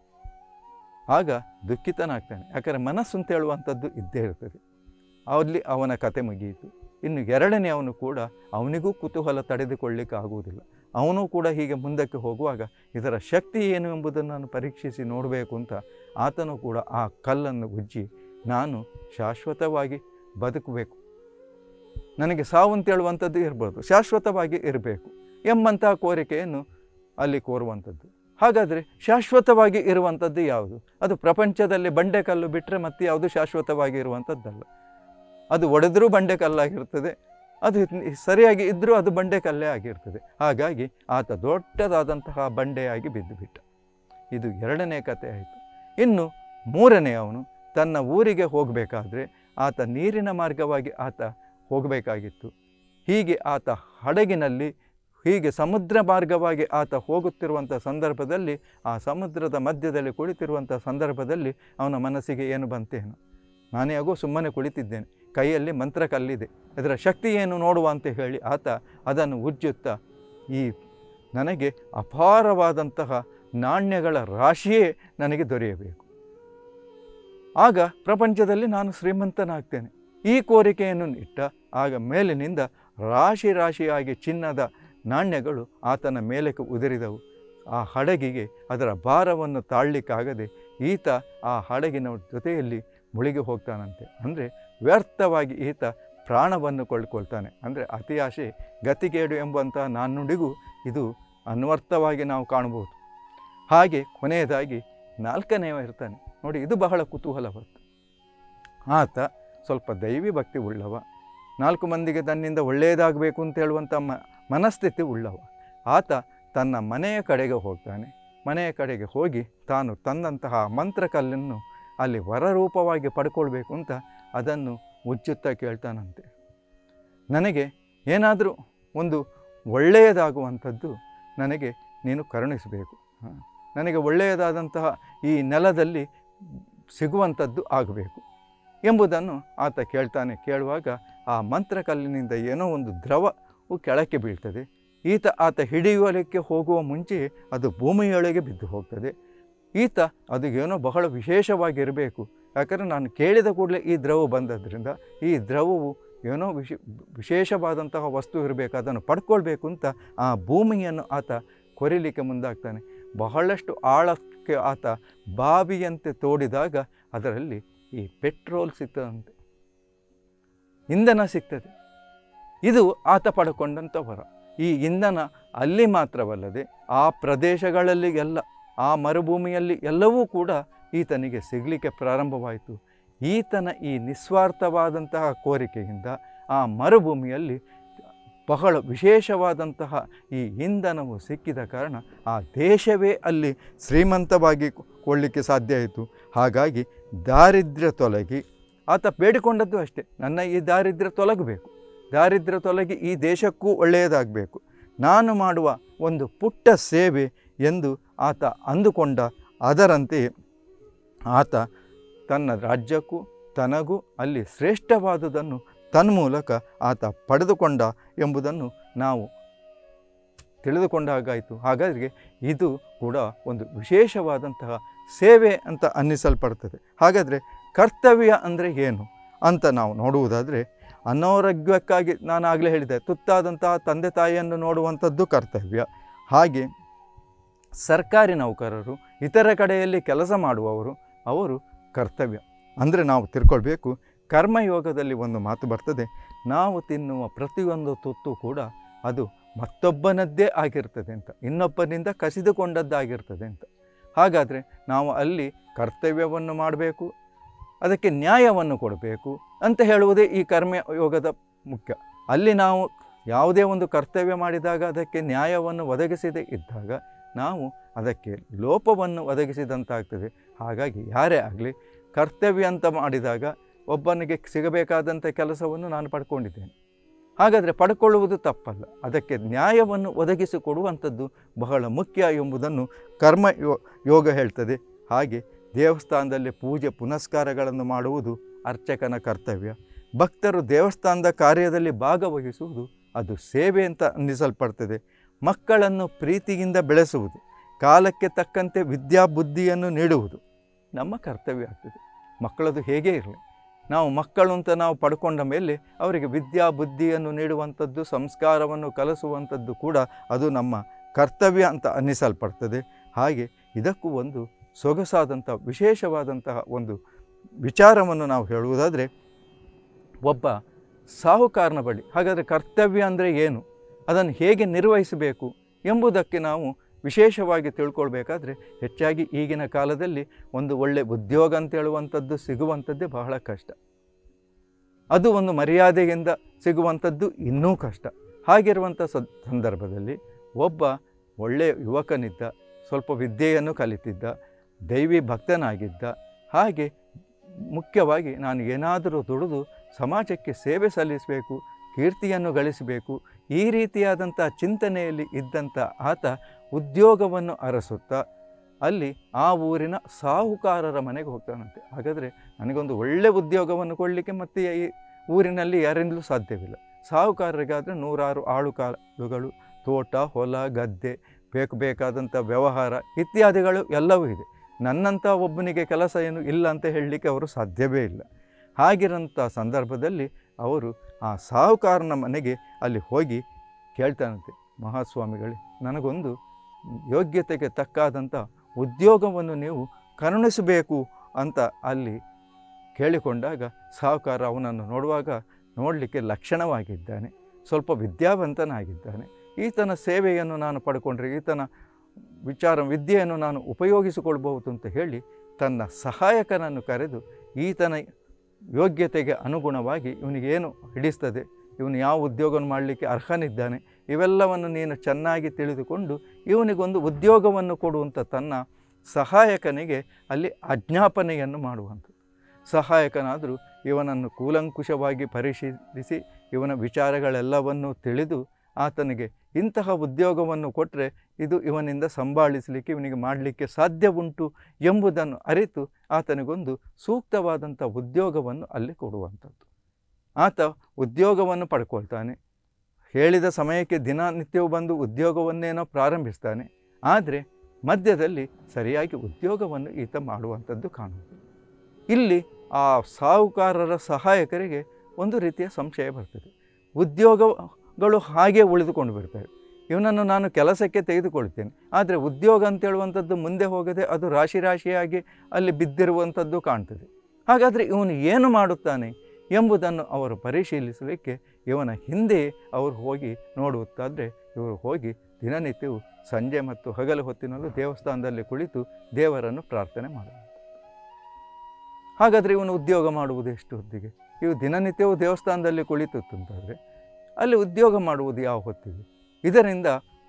ಆಗ ದುಃಖಿತನಾಗ್ತಾನೆ ಯಾಕಂದರೆ ಮನಸ್ಸು ಅಂತ ಹೇಳುವಂಥದ್ದು ಇದ್ದೇ ಇರ್ತದೆ ಅಲ್ಲಿ ಅವನ ಕತೆ ಮುಗಿಯಿತು ಇನ್ನು ಎರಡನೇ ಅವನು ಕೂಡ ಅವನಿಗೂ ಕುತೂಹಲ ತಡೆದುಕೊಳ್ಳಿಕ್ಕೆ ಆಗುವುದಿಲ್ಲ ಅವನು ಕೂಡ ಹೀಗೆ ಮುಂದಕ್ಕೆ ಹೋಗುವಾಗ ಇದರ ಶಕ್ತಿ ಏನು ಎಂಬುದನ್ನು ನಾನು ಪರೀಕ್ಷಿಸಿ ನೋಡಬೇಕು ಅಂತ ಆತನು ಕೂಡ ಆ ಕಲ್ಲನ್ನು ಉಜ್ಜಿ ನಾನು ಶಾಶ್ವತವಾಗಿ ಬದುಕಬೇಕು ನನಗೆ ಸಾವು ಅಂತ ಹೇಳುವಂಥದ್ದು ಇರ್ಬೋದು ಶಾಶ್ವತವಾಗಿ ಇರಬೇಕು ಎಂಬಂತಹ ಕೋರಿಕೆಯನ್ನು ಅಲ್ಲಿ ಕೋರುವಂಥದ್ದು ಹಾಗಾದರೆ ಶಾಶ್ವತವಾಗಿ ಇರುವಂಥದ್ದು ಯಾವುದು ಅದು ಪ್ರಪಂಚದಲ್ಲಿ ಬಂಡೆಕಲ್ಲು ಬಿಟ್ಟರೆ ಮತ್ತೆ ಯಾವುದು ಶಾಶ್ವತವಾಗಿ ಇರುವಂಥದ್ದಲ್ಲ ಅದು ಒಡೆದರೂ ಬಂಡೆಕಲ್ಲಾಗಿರ್ತದೆ ಅದು ಸರಿಯಾಗಿ ಇದ್ದರೂ ಅದು ಬಂಡೆಕಲ್ಲೇ ಆಗಿರ್ತದೆ ಹಾಗಾಗಿ ಆತ ದೊಡ್ಡದಾದಂತಹ ಬಂಡೆಯಾಗಿ ಬಿದ್ದುಬಿಟ್ಟ ಇದು ಎರಡನೇ ಕತೆ ಆಯಿತು ಇನ್ನು ಮೂರನೇ ಅವನು ತನ್ನ ಊರಿಗೆ ಹೋಗಬೇಕಾದ್ರೆ ಆತ ನೀರಿನ ಮಾರ್ಗವಾಗಿ ಆತ ಹೋಗಬೇಕಾಗಿತ್ತು ಹೀಗೆ ಆತ ಹಡಗಿನಲ್ಲಿ ಹೀಗೆ ಸಮುದ್ರ ಮಾರ್ಗವಾಗಿ ಆತ ಹೋಗುತ್ತಿರುವಂಥ ಸಂದರ್ಭದಲ್ಲಿ ಆ ಸಮುದ್ರದ ಮಧ್ಯದಲ್ಲಿ ಕುಳಿತಿರುವಂಥ ಸಂದರ್ಭದಲ್ಲಿ ಅವನ ಮನಸ್ಸಿಗೆ ಏನು ಬಂತೇನು ನಾನೇ ಆಗೋ ಸುಮ್ಮನೆ ಕುಳಿತಿದ್ದೇನೆ ಕೈಯಲ್ಲಿ ಮಂತ್ರ ಕಲ್ಲಿದೆ ಅದರ ಶಕ್ತಿ ಏನು ನೋಡುವ ಅಂತ ಹೇಳಿ ಆತ ಅದನ್ನು ಉಜ್ಜುತ್ತಾ ಈ ನನಗೆ ಅಪಾರವಾದಂತಹ ನಾಣ್ಯಗಳ ರಾಶಿಯೇ ನನಗೆ ದೊರೆಯಬೇಕು ಆಗ ಪ್ರಪಂಚದಲ್ಲಿ ನಾನು ಶ್ರೀಮಂತನಾಗ್ತೇನೆ ಈ ಕೋರಿಕೆಯನ್ನು ಇಟ್ಟ ಆಗ ಮೇಲಿನಿಂದ ರಾಶಿ ರಾಶಿಯಾಗಿ ಚಿನ್ನದ ನಾಣ್ಯಗಳು ಆತನ ಮೇಲಕ್ಕೆ ಉದುರಿದವು ಆ ಹಡಗಿಗೆ ಅದರ ಭಾರವನ್ನು ತಾಳಲಿಕ್ಕಾಗದೆ ಈತ ಆ ಹಡಗಿನ ಜೊತೆಯಲ್ಲಿ ಮುಳುಗಿ ಹೋಗ್ತಾನಂತೆ ಅಂದರೆ ವ್ಯರ್ಥವಾಗಿ ಈತ ಪ್ರಾಣವನ್ನು ಕೊಳ್ಳಿಕೊಳ್ತಾನೆ ಅಂದರೆ ಅತಿ ಆಶೆ ಗತಿಗೇಡು ಎಂಬಂತಹ ನಾಣ್ಣುಡಿಗೂ ಇದು ಅನ್ವರ್ಥವಾಗಿ ನಾವು ಕಾಣಬಹುದು ಹಾಗೆ ಕೊನೆಯದಾಗಿ ನಾಲ್ಕನೆಯವ ಇರ್ತಾನೆ ನೋಡಿ ಇದು ಬಹಳ ಕುತೂಹಲವತ್ತು ಆತ ಸ್ವಲ್ಪ ದೈವಿ ಭಕ್ತಿ ಉಳ್ಳವ ನಾಲ್ಕು ಮಂದಿಗೆ ತನ್ನಿಂದ ಒಳ್ಳೆಯದಾಗಬೇಕು ಅಂತ ಹೇಳುವಂಥ ಮ ಮನಸ್ಥಿತಿ ಉಳ್ಳವ ಆತ ತನ್ನ ಮನೆಯ ಕಡೆಗೆ ಹೋಗ್ತಾನೆ ಮನೆಯ ಕಡೆಗೆ ಹೋಗಿ ತಾನು ತಂದಂತಹ ಮಂತ್ರಕಲ್ಲನ್ನು ಅಲ್ಲಿ ವರರೂಪವಾಗಿ ಪಡ್ಕೊಳ್ಬೇಕು ಅಂತ ಅದನ್ನು ಉಜ್ಜುತ್ತಾ ಕೇಳ್ತಾನಂತೆ ನನಗೆ ಏನಾದರೂ ಒಂದು ಒಳ್ಳೆಯದಾಗುವಂಥದ್ದು ನನಗೆ ನೀನು ಕರುಣಿಸಬೇಕು ಹಾಂ. ನನಗೆ ಒಳ್ಳೆಯದಾದಂತಹ ಈ ನೆಲದಲ್ಲಿ ಸಿಗುವಂಥದ್ದು ಆಗಬೇಕು ಎಂಬುದನ್ನು ಆತ ಕೇಳ್ತಾನೆ ಕೇಳುವಾಗ ಆ ಮಂತ್ರಕಲ್ಲಿನಿಂದ ಏನೋ ಒಂದು ದ್ರವವು ಕೆಳಕ್ಕೆ ಬೀಳ್ತದೆ ಈತ ಆತ ಹಿಡಿಯುವಲಿಕ್ಕೆ ಹೋಗುವ ಮುಂಚೆ ಅದು ಭೂಮಿಯೊಳಗೆ ಬಿದ್ದು ಹೋಗ್ತದೆ ಈತ ಅದು ಏನೋ ಬಹಳ ವಿಶೇಷವಾಗಿರಬೇಕು ಯಾಕಂದರೆ ನಾನು ಕೇಳಿದ ಕೂಡಲೇ ಈ ದ್ರವ ಬಂದದ್ರಿಂದ ಈ ದ್ರವವು ಏನೋ ವಿಶ್ ವಿಶೇಷವಾದಂತಹ ವಸ್ತು ಇರಬೇಕು ಅದನ್ನು ಪಡ್ಕೊಳ್ಬೇಕು ಅಂತ ಆ ಭೂಮಿಯನ್ನು ಆತ ಕೊರಿಲಿಕ್ಕೆ ಮುಂದಾಗ್ತಾನೆ ಬಹಳಷ್ಟು ಆಳಕ್ಕೆ ಆತ ಬಾವಿಯಂತೆ ತೋಡಿದಾಗ ಅದರಲ್ಲಿ ಈ ಪೆಟ್ರೋಲ್ ಸಿಗ್ತದಂತೆ ಇಂಧನ ಸಿಗ್ತದೆ ಇದು ಆತ ಪಡ್ಕೊಂಡಂಥ ವರ ಈ ಇಂಧನ ಅಲ್ಲಿ ಮಾತ್ರವಲ್ಲದೆ ಆ ಪ್ರದೇಶಗಳಲ್ಲಿ ಎಲ್ಲ ಆ ಮರುಭೂಮಿಯಲ್ಲಿ ಎಲ್ಲವೂ ಕೂಡ ಈತನಿಗೆ ಸಿಗಲಿಕ್ಕೆ ಪ್ರಾರಂಭವಾಯಿತು ಈತನ ಈ ನಿಸ್ವಾರ್ಥವಾದಂತಹ ಕೋರಿಕೆಯಿಂದ ಆ ಮರುಭೂಮಿಯಲ್ಲಿ ಬಹಳ ವಿಶೇಷವಾದಂತಹ ಈ ಇಂಧನವು ಸಿಕ್ಕಿದ ಕಾರಣ ಆ ದೇಶವೇ ಅಲ್ಲಿ ಶ್ರೀಮಂತವಾಗಿ ಕೊಳ್ಳಿಕ್ಕೆ ಸಾಧ್ಯ ಆಯಿತು ಹಾಗಾಗಿ ದಾರಿದ್ರ್ಯ ತೊಲಗಿ ಆತ ಬೇಡಿಕೊಂಡದ್ದು ಅಷ್ಟೇ ನನ್ನ ಈ ದಾರಿದ್ರ್ಯ ತೊಲಗಬೇಕು ದಾರಿದ್ರ್ಯ ತೊಲಗಿ ಈ ದೇಶಕ್ಕೂ ಒಳ್ಳೆಯದಾಗಬೇಕು ನಾನು ಮಾಡುವ ಒಂದು ಪುಟ್ಟ ಸೇವೆ ಎಂದು ಆತ ಅಂದುಕೊಂಡ ಅದರಂತೆ ಆತ ತನ್ನ ರಾಜ್ಯಕ್ಕೂ ತನಗೂ ಅಲ್ಲಿ ಶ್ರೇಷ್ಠವಾದುದನ್ನು ತನ್ಮೂಲಕ ಆತ ಪಡೆದುಕೊಂಡ ಎಂಬುದನ್ನು ನಾವು ತಿಳಿದುಕೊಂಡಾಗಾಯಿತು ಹಾಗಾದರೆ ಇದು ಕೂಡ ಒಂದು ವಿಶೇಷವಾದಂತಹ ಸೇವೆ ಅಂತ ಅನ್ನಿಸಲ್ಪಡ್ತದೆ ಹಾಗಾದರೆ ಕರ್ತವ್ಯ ಅಂದರೆ ಏನು ಅಂತ ನಾವು ನೋಡುವುದಾದರೆ ಅನಾರೋಗ್ಯಕ್ಕಾಗಿ ನಾನು ಆಗಲೇ ಹೇಳಿದೆ ತುತ್ತಾದಂತಹ ತಂದೆ ತಾಯಿಯನ್ನು ನೋಡುವಂಥದ್ದು ಕರ್ತವ್ಯ ಹಾಗೆ ಸರ್ಕಾರಿ ನೌಕರರು ಇತರ ಕಡೆಯಲ್ಲಿ ಕೆಲಸ ಮಾಡುವವರು ಅವರು ಕರ್ತವ್ಯ ಅಂದರೆ ನಾವು ತಿಳ್ಕೊಳ್ಬೇಕು ಕರ್ಮಯೋಗದಲ್ಲಿ ಒಂದು ಮಾತು ಬರ್ತದೆ ನಾವು ತಿನ್ನುವ ಪ್ರತಿಯೊಂದು ತುತ್ತು ಕೂಡ ಅದು ಮತ್ತೊಬ್ಬನದ್ದೇ ಆಗಿರ್ತದೆ ಅಂತ ಇನ್ನೊಬ್ಬನಿಂದ ಕಸಿದುಕೊಂಡದ್ದಾಗಿರ್ತದೆ ಅಂತ ಹಾಗಾದರೆ ನಾವು ಅಲ್ಲಿ ಕರ್ತವ್ಯವನ್ನು ಮಾಡಬೇಕು ಅದಕ್ಕೆ ನ್ಯಾಯವನ್ನು ಕೊಡಬೇಕು ಅಂತ ಹೇಳುವುದೇ ಈ ಕರ್ಮಯೋಗದ ಮುಖ್ಯ ಅಲ್ಲಿ ನಾವು ಯಾವುದೇ ಒಂದು ಕರ್ತವ್ಯ ಮಾಡಿದಾಗ ಅದಕ್ಕೆ ನ್ಯಾಯವನ್ನು ಒದಗಿಸದೇ ಇದ್ದಾಗ ನಾವು ಅದಕ್ಕೆ ಲೋಪವನ್ನು ಒದಗಿಸಿದಂತಾಗ್ತದೆ ಹಾಗಾಗಿ ಯಾರೇ ಆಗಲಿ ಕರ್ತವ್ಯ ಅಂತ ಮಾಡಿದಾಗ ಒಬ್ಬನಿಗೆ ಸಿಗಬೇಕಾದಂಥ ಕೆಲಸವನ್ನು ನಾನು ಪಡ್ಕೊಂಡಿದ್ದೇನೆ ಹಾಗಾದರೆ ಪಡ್ಕೊಳ್ಳುವುದು ತಪ್ಪಲ್ಲ ಅದಕ್ಕೆ ನ್ಯಾಯವನ್ನು ಒದಗಿಸಿಕೊಡುವಂಥದ್ದು ಬಹಳ ಮುಖ್ಯ ಎಂಬುದನ್ನು ಕರ್ಮ ಯೋ ಯೋಗ ಹೇಳ್ತದೆ ಹಾಗೆ ದೇವಸ್ಥಾನದಲ್ಲಿ ಪೂಜೆ ಪುನಸ್ಕಾರಗಳನ್ನು ಮಾಡುವುದು ಅರ್ಚಕನ ಕರ್ತವ್ಯ ಭಕ್ತರು ದೇವಸ್ಥಾನದ ಕಾರ್ಯದಲ್ಲಿ ಭಾಗವಹಿಸುವುದು ಅದು ಸೇವೆ ಅಂತ ಅನ್ನಿಸಲ್ಪಡ್ತದೆ ಮಕ್ಕಳನ್ನು ಪ್ರೀತಿಯಿಂದ ಬೆಳೆಸುವುದು ಕಾಲಕ್ಕೆ ತಕ್ಕಂತೆ ವಿದ್ಯಾಬುದ್ಧಿಯನ್ನು ನೀಡುವುದು ನಮ್ಮ ಕರ್ತವ್ಯ ಆಗ್ತದೆ ಮಕ್ಕಳದು ಹೇಗೆ ಇರಲಿ ನಾವು ಮಕ್ಕಳು ಅಂತ ನಾವು ಪಡ್ಕೊಂಡ ಮೇಲೆ ಅವರಿಗೆ ವಿದ್ಯಾ ಬುದ್ಧಿಯನ್ನು ನೀಡುವಂಥದ್ದು ಸಂಸ್ಕಾರವನ್ನು ಕಲಿಸುವಂಥದ್ದು ಕೂಡ ಅದು ನಮ್ಮ ಕರ್ತವ್ಯ ಅಂತ ಅನ್ನಿಸಲ್ಪಡ್ತದೆ ಹಾಗೆ ಇದಕ್ಕೂ ಒಂದು ಸೊಗಸಾದಂಥ ವಿಶೇಷವಾದಂತಹ ಒಂದು ವಿಚಾರವನ್ನು ನಾವು ಹೇಳುವುದಾದರೆ ಒಬ್ಬ ಸಾಹುಕಾರನ ಬಳಿ ಹಾಗಾದರೆ ಕರ್ತವ್ಯ ಅಂದರೆ ಏನು ಅದನ್ನು ಹೇಗೆ ನಿರ್ವಹಿಸಬೇಕು ಎಂಬುದಕ್ಕೆ ನಾವು ವಿಶೇಷವಾಗಿ ತಿಳ್ಕೊಳ್ಬೇಕಾದ್ರೆ ಹೆಚ್ಚಾಗಿ ಈಗಿನ ಕಾಲದಲ್ಲಿ ಒಂದು ಒಳ್ಳೆ ಉದ್ಯೋಗ ಅಂತ ಹೇಳುವಂಥದ್ದು ಸಿಗುವಂಥದ್ದೇ ಬಹಳ ಕಷ್ಟ ಅದು ಒಂದು ಮರ್ಯಾದೆಯಿಂದ ಸಿಗುವಂಥದ್ದು ಇನ್ನೂ ಕಷ್ಟ ಹಾಗಿರುವಂಥ ಸ ಸಂದರ್ಭದಲ್ಲಿ ಒಬ್ಬ ಒಳ್ಳೆಯ ಯುವಕನಿದ್ದ ಸ್ವಲ್ಪ ವಿದ್ಯೆಯನ್ನು ಕಲಿತಿದ್ದ ದೈವಿ ಭಕ್ತನಾಗಿದ್ದ ಹಾಗೆ ಮುಖ್ಯವಾಗಿ ನಾನು ಏನಾದರೂ ದುಡಿದು ಸಮಾಜಕ್ಕೆ ಸೇವೆ ಸಲ್ಲಿಸಬೇಕು ಕೀರ್ತಿಯನ್ನು ಗಳಿಸಬೇಕು ಈ ರೀತಿಯಾದಂಥ ಚಿಂತನೆಯಲ್ಲಿ ಇದ್ದಂಥ ಆತ ಉದ್ಯೋಗವನ್ನು ಅರಸುತ್ತಾ ಅಲ್ಲಿ ಆ ಊರಿನ ಸಾಹುಕಾರರ ಮನೆಗೆ ಹೋಗ್ತಾನಂತೆ ಹಾಗಾದರೆ ನನಗೊಂದು ಒಳ್ಳೆಯ ಉದ್ಯೋಗವನ್ನು ಕೊಡಲಿಕ್ಕೆ ಮತ್ತೆ ಈ ಊರಿನಲ್ಲಿ ಯಾರಿಂದಲೂ ಸಾಧ್ಯವಿಲ್ಲ ಸಾಹುಕಾರರಿಗಾದರೆ ನೂರಾರು ಆಳುಕಾಳುಗಳು ತೋಟ ಹೊಲ ಗದ್ದೆ ಬೇಕು ಬೇಕಾದಂಥ ವ್ಯವಹಾರ ಇತ್ಯಾದಿಗಳು ಎಲ್ಲವೂ ಇದೆ ನನ್ನಂಥ ಒಬ್ಬನಿಗೆ ಕೆಲಸ ಏನು ಇಲ್ಲ ಅಂತ ಹೇಳಲಿಕ್ಕೆ ಅವರು ಸಾಧ್ಯವೇ ಇಲ್ಲ ಹಾಗಿರೋಂಥ ಸಂದರ್ಭದಲ್ಲಿ ಅವರು ಆ ಸಾಹುಕಾರನ ಮನೆಗೆ ಅಲ್ಲಿ ಹೋಗಿ ಕೇಳ್ತಾನಂತೆ ಮಹಾಸ್ವಾಮಿಗಳೇ ನನಗೊಂದು ಯೋಗ್ಯತೆಗೆ ತಕ್ಕಾದಂಥ ಉದ್ಯೋಗವನ್ನು ನೀವು ಕರುಣಿಸಬೇಕು ಅಂತ ಅಲ್ಲಿ ಕೇಳಿಕೊಂಡಾಗ ಸಾಹುಕಾರ ಅವನನ್ನು ನೋಡುವಾಗ ನೋಡಲಿಕ್ಕೆ ಲಕ್ಷಣವಾಗಿದ್ದಾನೆ ಸ್ವಲ್ಪ ವಿದ್ಯಾವಂತನಾಗಿದ್ದಾನೆ ಈತನ ಸೇವೆಯನ್ನು ನಾನು ಪಡ್ಕೊಂಡ್ರೆ ಈತನ ವಿಚಾರ ವಿದ್ಯೆಯನ್ನು ನಾನು ಉಪಯೋಗಿಸಿಕೊಳ್ಬಹುದು ಅಂತ ಹೇಳಿ ತನ್ನ ಸಹಾಯಕನನ್ನು ಕರೆದು ಈತನ ಯೋಗ್ಯತೆಗೆ ಅನುಗುಣವಾಗಿ ಇವನಿಗೇನು ಹಿಡಿಸ್ತದೆ ಇವನು ಯಾವ ಉದ್ಯೋಗವನ್ನು ಮಾಡಲಿಕ್ಕೆ ಅರ್ಹನಿದ್ದಾನೆ ಇವೆಲ್ಲವನ್ನು ನೀನು ಚೆನ್ನಾಗಿ ತಿಳಿದುಕೊಂಡು ಇವನಿಗೊಂದು ಉದ್ಯೋಗವನ್ನು ಕೊಡುವಂಥ ತನ್ನ ಸಹಾಯಕನಿಗೆ ಅಲ್ಲಿ ಆಜ್ಞಾಪನೆಯನ್ನು ಮಾಡುವಂಥದ್ದು ಸಹಾಯಕನಾದರೂ ಇವನನ್ನು ಕೂಲಂಕುಷವಾಗಿ ಪರಿಶೀಲಿಸಿ ಇವನ ವಿಚಾರಗಳೆಲ್ಲವನ್ನೂ ತಿಳಿದು ಆತನಿಗೆ ಇಂತಹ ಉದ್ಯೋಗವನ್ನು ಕೊಟ್ಟರೆ ಇದು ಇವನಿಂದ ಸಂಭಾಳಿಸಲಿಕ್ಕೆ ಇವನಿಗೆ ಮಾಡಲಿಕ್ಕೆ ಸಾಧ್ಯ ಉಂಟು ಎಂಬುದನ್ನು ಅರಿತು ಆತನಿಗೊಂದು ಸೂಕ್ತವಾದಂಥ ಉದ್ಯೋಗವನ್ನು ಅಲ್ಲಿ ಕೊಡುವಂಥದ್ದು ಆತ ಉದ್ಯೋಗವನ್ನು ಪಡ್ಕೊಳ್ತಾನೆ ಹೇಳಿದ ಸಮಯಕ್ಕೆ ದಿನನಿತ್ಯವೂ ಬಂದು ಉದ್ಯೋಗವನ್ನೇನೋ ಪ್ರಾರಂಭಿಸ್ತಾನೆ ಆದರೆ ಮಧ್ಯದಲ್ಲಿ ಸರಿಯಾಗಿ ಉದ್ಯೋಗವನ್ನು ಈತ ಮಾಡುವಂಥದ್ದು ಕಾಣುವುದು ಇಲ್ಲಿ ಆ ಸಾಹುಕಾರರ ಸಹಾಯಕರಿಗೆ ಒಂದು ರೀತಿಯ ಸಂಶಯ ಬರ್ತದೆ ಉದ್ಯೋಗಗಳು ಹಾಗೆ ಉಳಿದುಕೊಂಡು ಬಿಡ್ತವೆ ಇವನನ್ನು ನಾನು ಕೆಲಸಕ್ಕೆ ತೆಗೆದುಕೊಳ್ತೇನೆ ಆದರೆ ಉದ್ಯೋಗ ಅಂತೇಳುವಂಥದ್ದು ಮುಂದೆ ಹೋಗದೆ ಅದು ರಾಶಿ ರಾಶಿಯಾಗಿ ಅಲ್ಲಿ ಬಿದ್ದಿರುವಂಥದ್ದು ಕಾಣ್ತದೆ ಹಾಗಾದರೆ ಇವನು ಏನು ಮಾಡುತ್ತಾನೆ ಎಂಬುದನ್ನು ಅವರು ಪರಿಶೀಲಿಸಲಿಕ್ಕೆ ಇವನ ಹಿಂದೆ ಅವರು ಹೋಗಿ ನೋಡುತ್ತಾದರೆ ಇವರು ಹೋಗಿ ದಿನನಿತ್ಯವೂ ಸಂಜೆ ಮತ್ತು ಹಗಲು ಹೊತ್ತಿನಲ್ಲೂ ದೇವಸ್ಥಾನದಲ್ಲಿ ಕುಳಿತು ದೇವರನ್ನು ಪ್ರಾರ್ಥನೆ ಮಾಡುವುದು ಹಾಗಾದರೆ ಇವನು ಉದ್ಯೋಗ ಮಾಡುವುದು ಎಷ್ಟು ಹೊತ್ತಿಗೆ ಇವು ದಿನನಿತ್ಯವೂ ದೇವಸ್ಥಾನದಲ್ಲಿ ಕುಳಿತುತ್ತಂತಾದರೆ ಅಲ್ಲಿ ಉದ್ಯೋಗ ಮಾಡುವುದು ಯಾವ ಹೊತ್ತಿಗೆ ಇದರಿಂದ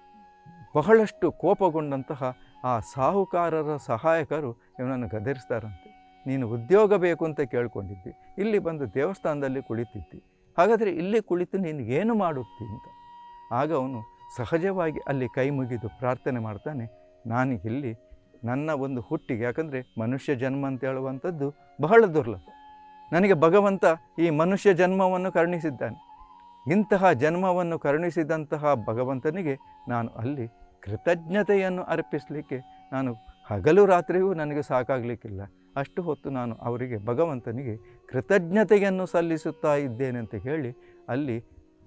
ಬಹಳಷ್ಟು ಕೋಪಗೊಂಡಂತಹ ಆ ಸಾಹುಕಾರರ ಸಹಾಯಕರು ಇವನನ್ನು ಗದರಿಸ್ತಾರಂತೆ ನೀನು ಉದ್ಯೋಗ ಬೇಕು ಅಂತ ಕೇಳ್ಕೊಂಡಿದ್ದಿ ಇಲ್ಲಿ ಬಂದು ದೇವಸ್ಥಾನದಲ್ಲಿ ಕುಳಿತಿದ್ದಿ ಹಾಗಾದರೆ ಇಲ್ಲಿ ಕುಳಿತು ನೀನು ಏನು ಮಾಡುತ್ತಿ ಅಂತ ಆಗ ಅವನು ಸಹಜವಾಗಿ ಅಲ್ಲಿ ಕೈ ಮುಗಿದು ಪ್ರಾರ್ಥನೆ ಮಾಡ್ತಾನೆ ನಾನು ಇಲ್ಲಿ ನನ್ನ ಒಂದು ಹುಟ್ಟಿಗೆ ಯಾಕಂದರೆ ಮನುಷ್ಯ ಜನ್ಮ ಅಂತ ಹೇಳುವಂಥದ್ದು ಬಹಳ ದುರ್ಲಭ ನನಗೆ ಭಗವಂತ ಈ ಮನುಷ್ಯ ಜನ್ಮವನ್ನು ಕರುಣಿಸಿದ್ದಾನೆ ಇಂತಹ ಜನ್ಮವನ್ನು ಕರುಣಿಸಿದಂತಹ ಭಗವಂತನಿಗೆ ನಾನು ಅಲ್ಲಿ ಕೃತಜ್ಞತೆಯನ್ನು ಅರ್ಪಿಸಲಿಕ್ಕೆ ನಾನು ಹಗಲು ರಾತ್ರಿಯೂ ನನಗೆ ಸಾಕಾಗಲಿಕ್ಕಿಲ್ಲ ಅಷ್ಟು ಹೊತ್ತು ನಾನು ಅವರಿಗೆ ಭಗವಂತನಿಗೆ ಕೃತಜ್ಞತೆಯನ್ನು ಸಲ್ಲಿಸುತ್ತಾ ಇದ್ದೇನೆ ಅಂತ ಹೇಳಿ ಅಲ್ಲಿ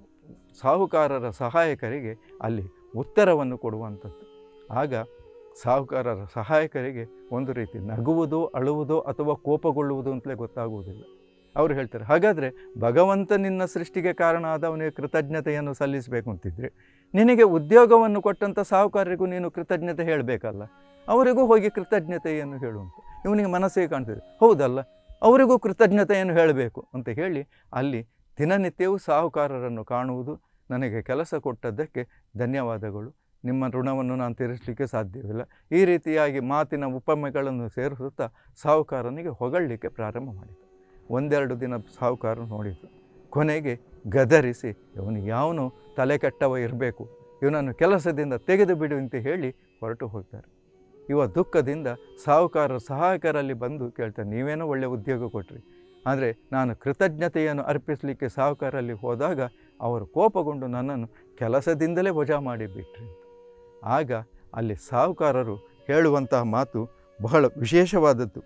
ಸಾಹುಕಾರರ ಸಹಾಯಕರಿಗೆ ಅಲ್ಲಿ ಉತ್ತರವನ್ನು ಕೊಡುವಂಥದ್ದು ಆಗ ಸಾಹುಕಾರರ ಸಹಾಯಕರಿಗೆ ಒಂದು ರೀತಿ ನಗುವುದೋ ಅಳುವುದೋ ಅಥವಾ ಕೋಪಗೊಳ್ಳುವುದು ಅಂತಲೇ ಗೊತ್ತಾಗುವುದಿಲ್ಲ ಅವರು ಹೇಳ್ತಾರೆ ಹಾಗಾದರೆ ಭಗವಂತ ನಿನ್ನ ಸೃಷ್ಟಿಗೆ ಕಾರಣ ಆದವನಿಗೆ ಕೃತಜ್ಞತೆಯನ್ನು ಸಲ್ಲಿಸಬೇಕು ಅಂತಿದ್ರೆ ನಿನಗೆ ಉದ್ಯೋಗವನ್ನು ಕೊಟ್ಟಂಥ ಸಾಹುಕಾರರಿಗೂ ನೀನು ಕೃತಜ್ಞತೆ ಹೇಳಬೇಕಲ್ಲ ಅವರಿಗೂ ಹೋಗಿ ಕೃತಜ್ಞತೆಯನ್ನು ಹೇಳುವಂತ ಇವನಿಗೆ ಮನಸ್ಸಿಗೆ ಕಾಣ್ತದೆ ಹೌದಲ್ಲ ಅವರಿಗೂ ಕೃತಜ್ಞತೆಯನ್ನು ಹೇಳಬೇಕು ಅಂತ ಹೇಳಿ ಅಲ್ಲಿ ದಿನನಿತ್ಯವೂ ಸಾಹುಕಾರರನ್ನು ಕಾಣುವುದು ನನಗೆ ಕೆಲಸ ಕೊಟ್ಟದ್ದಕ್ಕೆ ಧನ್ಯವಾದಗಳು ನಿಮ್ಮ ಋಣವನ್ನು ನಾನು ತೀರಿಸಲಿಕ್ಕೆ ಸಾಧ್ಯವಿಲ್ಲ ಈ ರೀತಿಯಾಗಿ ಮಾತಿನ ಉಪಮೆಗಳನ್ನು ಸೇರಿಸುತ್ತಾ ಸಾಹುಕಾರನಿಗೆ ಹೊಗಳಲಿಕ್ಕೆ ಪ್ರಾರಂಭ ಮಾಡಿತು ಒಂದೆರಡು ದಿನ ಸಾಹುಕಾರ ನೋಡಿತು ಕೊನೆಗೆ ಗದರಿಸಿ ಇವನು ಯಾವನು ತಲೆ ಕೆಟ್ಟವ ಇರಬೇಕು ಇವನನ್ನು ಕೆಲಸದಿಂದ ತೆಗೆದು ಬಿಡು ಅಂತ ಹೇಳಿ ಹೊರಟು ಹೋಗ್ತಾರೆ ಇವ ದುಃಖದಿಂದ ಸಾಹುಕಾರ ಸಹಾಯಕರಲ್ಲಿ ಬಂದು ಕೇಳ್ತಾರೆ ನೀವೇನೋ ಒಳ್ಳೆಯ ಉದ್ಯೋಗ ಕೊಟ್ರಿ ಆದರೆ ನಾನು ಕೃತಜ್ಞತೆಯನ್ನು ಅರ್ಪಿಸಲಿಕ್ಕೆ ಸಾಹುಕಾರಲ್ಲಿ ಹೋದಾಗ ಅವರು ಕೋಪಗೊಂಡು ನನ್ನನ್ನು ಕೆಲಸದಿಂದಲೇ ವಜಾ ಮಾಡಿಬಿಟ್ರಿ ಅಂತ ಆಗ ಅಲ್ಲಿ ಸಾಹುಕಾರರು ಹೇಳುವಂತಹ ಮಾತು ಬಹಳ ವಿಶೇಷವಾದದ್ದು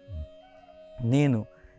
ನೀನು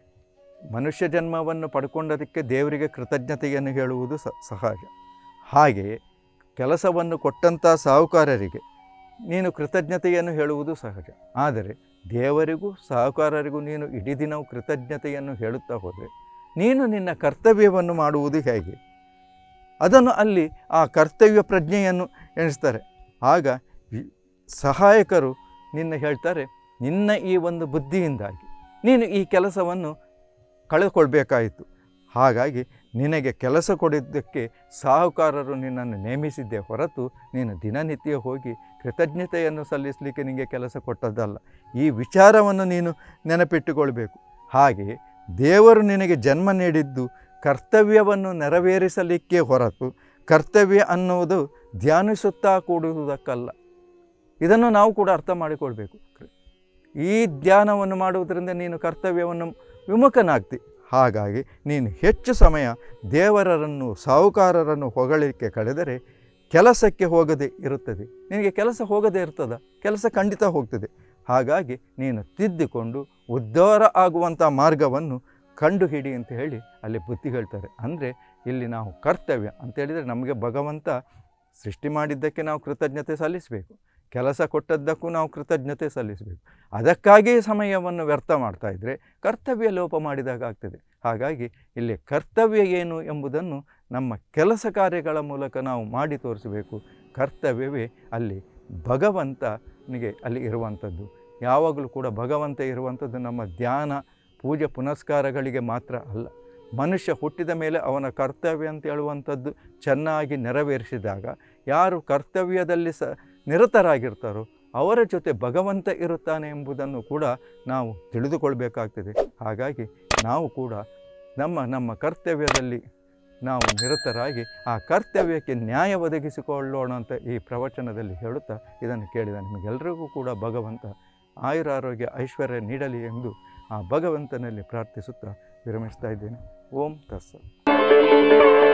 ಮನುಷ್ಯ ಜನ್ಮವನ್ನು ಪಡ್ಕೊಂಡದಕ್ಕೆ ದೇವರಿಗೆ ಕೃತಜ್ಞತೆಯನ್ನು ಹೇಳುವುದು ಸ ಸಹಜ ಹಾಗೆಯೇ ಕೆಲಸವನ್ನು ಕೊಟ್ಟಂಥ ಸಾಹುಕಾರರಿಗೆ ನೀನು ಕೃತಜ್ಞತೆಯನ್ನು ಹೇಳುವುದು ಸಹಜ ಆದರೆ ದೇವರಿಗೂ ಸಾಹುಕಾರರಿಗೂ ನೀನು ಇಡೀ ದಿನವೂ ಕೃತಜ್ಞತೆಯನ್ನು ಹೇಳುತ್ತಾ ಹೋದರೆ ನೀನು ನಿನ್ನ ಕರ್ತವ್ಯವನ್ನು ಮಾಡುವುದು ಹೇಗೆ ಅದನ್ನು ಅಲ್ಲಿ ಆ ಕರ್ತವ್ಯ ಪ್ರಜ್ಞೆಯನ್ನು ಎಣಿಸ್ತಾರೆ ಆಗ ಈ ಸಹಾಯಕರು ನಿನ್ನ ಹೇಳ್ತಾರೆ ನಿನ್ನ ಈ ಒಂದು ಬುದ್ಧಿಯಿಂದಾಗಿ ನೀನು ಈ ಕೆಲಸವನ್ನು ಕಳೆದುಕೊಳ್ಬೇಕಾಯಿತು ಹಾಗಾಗಿ ನಿನಗೆ ಕೆಲಸ ಕೊಡಿದ್ದಕ್ಕೆ ಸಾಹುಕಾರರು ನಿನ್ನನ್ನು ನೇಮಿಸಿದ್ದೆ ಹೊರತು ನೀನು ದಿನನಿತ್ಯ ಹೋಗಿ ಕೃತಜ್ಞತೆಯನ್ನು ಸಲ್ಲಿಸಲಿಕ್ಕೆ ನಿನಗೆ ಕೆಲಸ ಕೊಟ್ಟದ್ದಲ್ಲ ಈ ವಿಚಾರವನ್ನು ನೀನು ನೆನಪಿಟ್ಟುಕೊಳ್ಬೇಕು ಹಾಗೆಯೇ ದೇವರು ನಿನಗೆ ಜನ್ಮ ನೀಡಿದ್ದು ಕರ್ತವ್ಯವನ್ನು ನೆರವೇರಿಸಲಿಕ್ಕೆ ಹೊರತು ಕರ್ತವ್ಯ ಅನ್ನುವುದು ಧ್ಯಾನಿಸುತ್ತಾ ಕೂಡುವುದಕ್ಕಲ್ಲ ಇದನ್ನು ನಾವು ಕೂಡ ಅರ್ಥ ಮಾಡಿಕೊಳ್ಬೇಕು ಈ ಧ್ಯಾನವನ್ನು ಮಾಡುವುದರಿಂದ ನೀನು ಕರ್ತವ್ಯವನ್ನು ವಿಮುಖನಾಗ್ತಿ ಹಾಗಾಗಿ ನೀನು ಹೆಚ್ಚು ಸಮಯ ದೇವರನ್ನು ಸಾಹುಕಾರರನ್ನು ಹೊಗಳಿಕೆ ಕಳೆದರೆ ಕೆಲಸಕ್ಕೆ ಹೋಗದೆ ಇರುತ್ತದೆ ನಿನಗೆ ಕೆಲಸ ಹೋಗದೇ ಇರ್ತದ ಕೆಲಸ ಖಂಡಿತ ಹೋಗ್ತದೆ ಹಾಗಾಗಿ ನೀನು ತಿದ್ದಿಕೊಂಡು ಉದ್ಧಾರ ಆಗುವಂಥ ಮಾರ್ಗವನ್ನು ಕಂಡು ಹಿಡಿ ಅಂತ ಹೇಳಿ ಅಲ್ಲಿ ಬುದ್ಧಿ ಹೇಳ್ತಾರೆ ಅಂದರೆ ಇಲ್ಲಿ ನಾವು ಕರ್ತವ್ಯ ಅಂತೇಳಿದರೆ ನಮಗೆ ಭಗವಂತ ಸೃಷ್ಟಿ ಮಾಡಿದ್ದಕ್ಕೆ ನಾವು ಕೃತಜ್ಞತೆ ಸಲ್ಲಿಸಬೇಕು ಕೆಲಸ ಕೊಟ್ಟದ್ದಕ್ಕೂ ನಾವು ಕೃತಜ್ಞತೆ ಸಲ್ಲಿಸಬೇಕು ಅದಕ್ಕಾಗಿ ಸಮಯವನ್ನು ವ್ಯರ್ಥ ಮಾಡ್ತಾ ಇದ್ದರೆ ಕರ್ತವ್ಯ ಲೋಪ ಮಾಡಿದಾಗ ಆಗ್ತದೆ ಹಾಗಾಗಿ ಇಲ್ಲಿ ಕರ್ತವ್ಯ ಏನು ಎಂಬುದನ್ನು ನಮ್ಮ ಕೆಲಸ ಕಾರ್ಯಗಳ ಮೂಲಕ ನಾವು ಮಾಡಿ ತೋರಿಸಬೇಕು ಕರ್ತವ್ಯವೇ ಅಲ್ಲಿ ಭಗವಂತನಿಗೆ ಅಲ್ಲಿ ಇರುವಂಥದ್ದು ಯಾವಾಗಲೂ ಕೂಡ ಭಗವಂತ ಇರುವಂಥದ್ದು ನಮ್ಮ ಧ್ಯಾನ ಪೂಜೆ ಪುನಸ್ಕಾರಗಳಿಗೆ ಮಾತ್ರ ಅಲ್ಲ ಮನುಷ್ಯ ಹುಟ್ಟಿದ ಮೇಲೆ ಅವನ ಕರ್ತವ್ಯ ಅಂತ ಹೇಳುವಂಥದ್ದು ಚೆನ್ನಾಗಿ ನೆರವೇರಿಸಿದಾಗ ಯಾರು ಕರ್ತವ್ಯದಲ್ಲಿ ಸ ನಿರತರಾಗಿರ್ತಾರೋ ಅವರ ಜೊತೆ ಭಗವಂತ ಇರುತ್ತಾನೆ ಎಂಬುದನ್ನು ಕೂಡ ನಾವು ತಿಳಿದುಕೊಳ್ಬೇಕಾಗ್ತದೆ ಹಾಗಾಗಿ ನಾವು ಕೂಡ ನಮ್ಮ ನಮ್ಮ ಕರ್ತವ್ಯದಲ್ಲಿ ನಾವು ನಿರತರಾಗಿ ಆ ಕರ್ತವ್ಯಕ್ಕೆ ನ್ಯಾಯ ಒದಗಿಸಿಕೊಳ್ಳೋಣ ಅಂತ ಈ ಪ್ರವಚನದಲ್ಲಿ ಹೇಳುತ್ತಾ ಇದನ್ನು ಕೇಳಿದ ನಿಮಗೆಲ್ಲರಿಗೂ ಕೂಡ ಭಗವಂತ ಆಯುರಾರೋಗ್ಯ ಐಶ್ವರ್ಯ ನೀಡಲಿ ಎಂದು ಆ ಭಗವಂತನಲ್ಲಿ ಪ್ರಾರ್ಥಿಸುತ್ತಾ ವಿರಮಿಸ್ತಾ ಇದ್ದೇನೆ ಓಂ ತಸ್ಸ